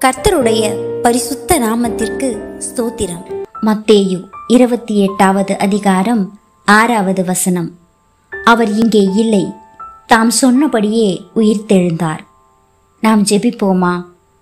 கர்த்தருடைய பரிசுத்த நாமத்திற்கு ஸ்தோத்திரம் மத்தேயு இருபத்தி எட்டாவது அதிகாரம் ஆறாவது வசனம் அவர் இங்கே இல்லை தாம் சொன்னபடியே உயிர்த்தெழுந்தார் நாம் ஜெபிப்போமா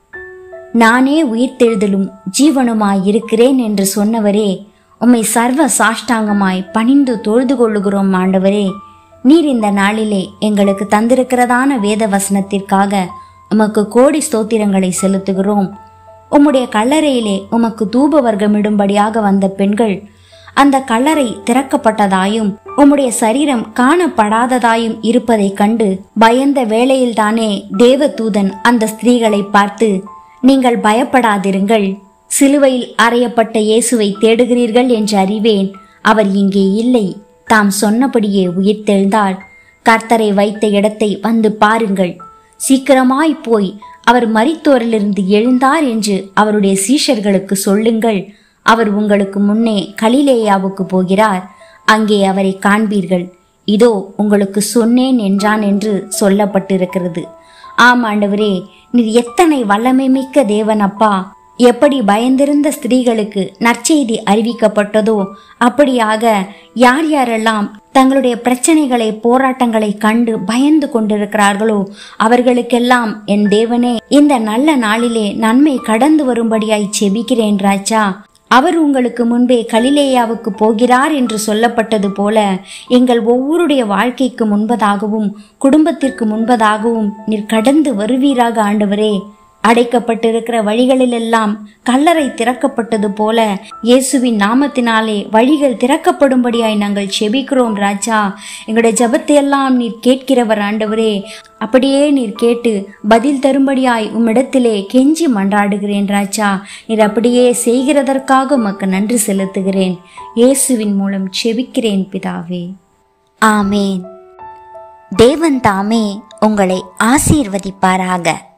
நானே உயிர்த்தெழுதலும் ஜீவனுமாய் இருக்கிறேன் என்று சொன்னவரே உம்மை சர்வ சாஷ்டாங்கமாய் பணிந்து தொழுது கொள்ளுகிறோம் ஆண்டவரே நீர் இந்த நாளிலே எங்களுக்கு தந்திருக்கிறதான வேத வசனத்திற்காக உமக்கு கோடி ஸ்தோத்திரங்களை செலுத்துகிறோம் உம்முடைய கல்லறையிலே உமக்கு தூப வர்க்கமிடும்படியாக வந்த பெண்கள் அந்த கல்லறை திறக்கப்பட்டதாயும் உம்முடைய சரீரம் காணப்படாததாயும் இருப்பதைக் கண்டு பயந்த வேளையில்தானே தேவதூதன் அந்த ஸ்திரீகளை பார்த்து நீங்கள் பயப்படாதிருங்கள் சிலுவையில் அறையப்பட்ட இயேசுவை தேடுகிறீர்கள் என்று அறிவேன் அவர் இங்கே இல்லை தாம் சொன்னபடியே உயிர்த்தெழுந்தார் கர்த்தரை வைத்த இடத்தை வந்து பாருங்கள் சீக்கிரமாய் போய் அவர் மரித்தோரிலிருந்து எழுந்தார் என்று அவருடைய சீஷர்களுக்கு சொல்லுங்கள் அவர் உங்களுக்கு முன்னே கலிலேயாவுக்கு போகிறார் அங்கே அவரை காண்பீர்கள் இதோ உங்களுக்கு சொன்னேன் என்றான் என்று சொல்லப்பட்டிருக்கிறது ஆம் ஆண்டவரே நீர் எத்தனை வல்லமை மிக்க தேவன் அப்பா எப்படி பயந்திருந்த ஸ்திரீகளுக்கு நற்செய்தி அறிவிக்கப்பட்டதோ அப்படியாக யார் யாரெல்லாம் தங்களுடைய பிரச்சனைகளை போராட்டங்களை கண்டு பயந்து கொண்டிருக்கிறார்களோ அவர்களுக்கெல்லாம் என் தேவனே இந்த நல்ல நாளிலே நன்மை கடந்து வரும்படியாய் செபிக்கிறேன் ராஜா அவர் உங்களுக்கு முன்பே கலிலேயாவுக்கு போகிறார் என்று சொல்லப்பட்டது போல எங்கள் ஒவ்வொருடைய வாழ்க்கைக்கு முன்பதாகவும் குடும்பத்திற்கு முன்பதாகவும் நீர் கடந்து வருவீராக ஆண்டவரே அடைக்கப்பட்டிருக்கிற வழிகளிலெல்லாம் கல்லறை திறக்கப்பட்டது போல இயேசுவின் நாமத்தினாலே வழிகள் திறக்கப்படும்படியாய் நாங்கள் செபிக்கிறோம் ராஜா எங்களுடைய ஜபத்தையெல்லாம் நீர் கேட்கிறவர் ஆண்டவரே அப்படியே நீர் கேட்டு பதில் தரும்படியாய் உம்மிடத்திலே கெஞ்சி மன்றாடுகிறேன் ராஜா நீர் அப்படியே செய்கிறதற்காக உமக்கு நன்றி செலுத்துகிறேன் இயேசுவின் மூலம் செபிக்கிறேன் பிதாவே ஆமேன் தேவன் தாமே உங்களை ஆசீர்வதிப்பாராக